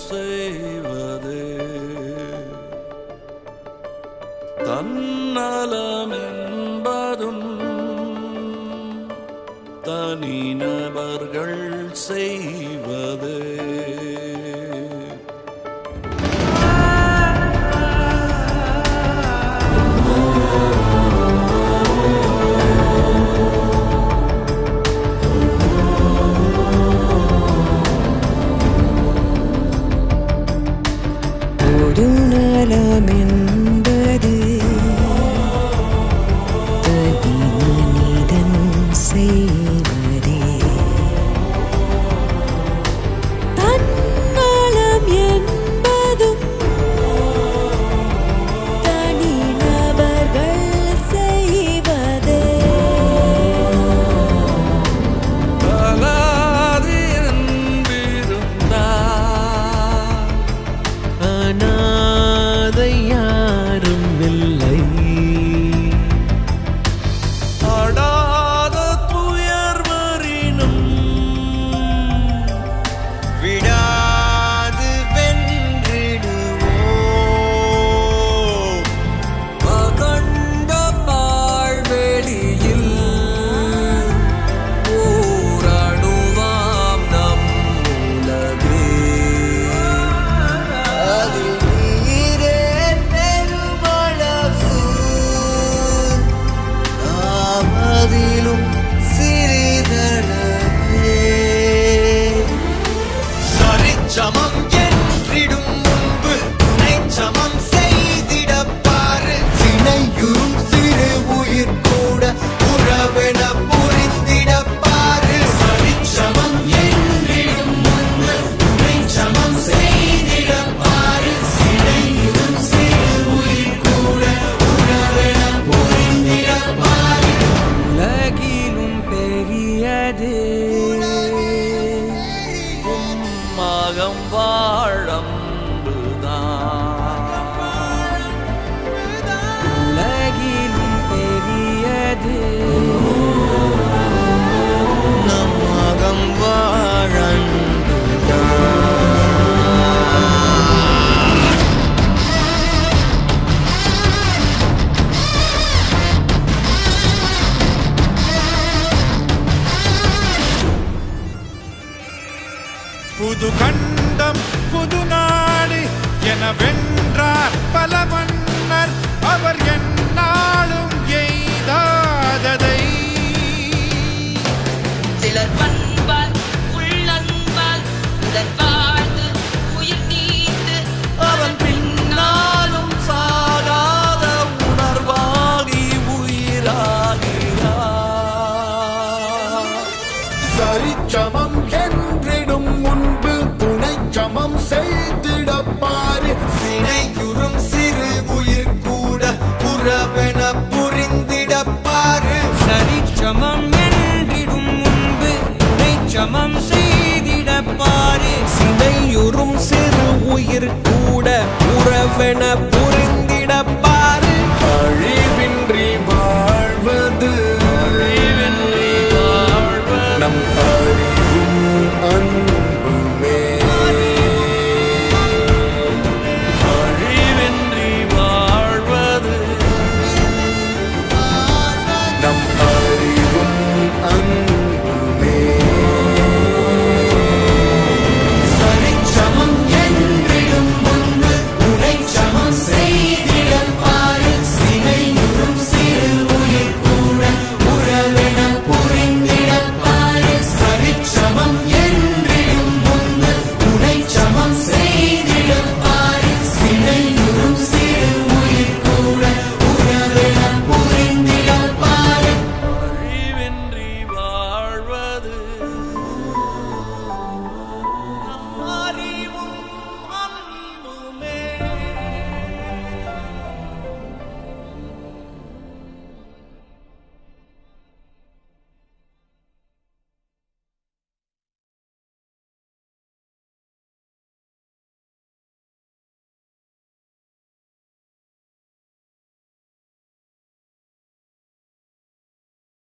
செய்வதே தன்னலம் என்பதும் தனிநபர்கள் செய்வதே ஒரு நலமென்பது தனி மனிதன் செய்வதே தன்னலம் என்பதும் தனி நபர்கள் செய்வதே அலாதி அன்பிருந்தார் அனாதை யாரும் இல்லை அடாத துயர்வரினும் விடாது வென்றிடுவோம் அகண்ட பாழ்வெளியில் ஊரணுவாம் நம் உலகே அதில் நீரே பெருமளவு நாம் அதிலும் சிறிதளவே சரிச்சமம் என்றிடும் முன்பு துணை சமம் செய்திட பாரு சினையுறும் சிறு உயிர் கூட உறவென புரிந்திட பாரு சரிச்சமம் என்றிடும் முன்பு துணை சமம் செய்திட பாரு சினையுறும் சிறு உயிர் கூட உறவென புரிந்திட பாரு உலகிலும் பெரியதே உம்மகம் வாழம்புதான் உலகிலும் பெரியதே நம்மகம் வாழன்புதான் புது கண்டம் புது நாடு என வென்றார் பல மன்னர் அவர் எந்நாளும் எய்தாததை சிலர் பண்பால் உள்ளன்பால் உடன் வாழ்ந்து உயிர் நீத்து அவன் பின்னாலும் சாகாத உணர்வாகி உயிராகிறார் சரிச்சமம் என்றிடும் முன்பு துணை சமம் செய்திட பாரு சினையுறும் சிறு உயிர் கூட உறவென புரிந்திட பாரு சரிச்சமம் என்றிடும் முன்பு சமம் செய்திட பாரு சினையுறும் சிறு உயிர் கூட உறவென புரிந்திட பாரு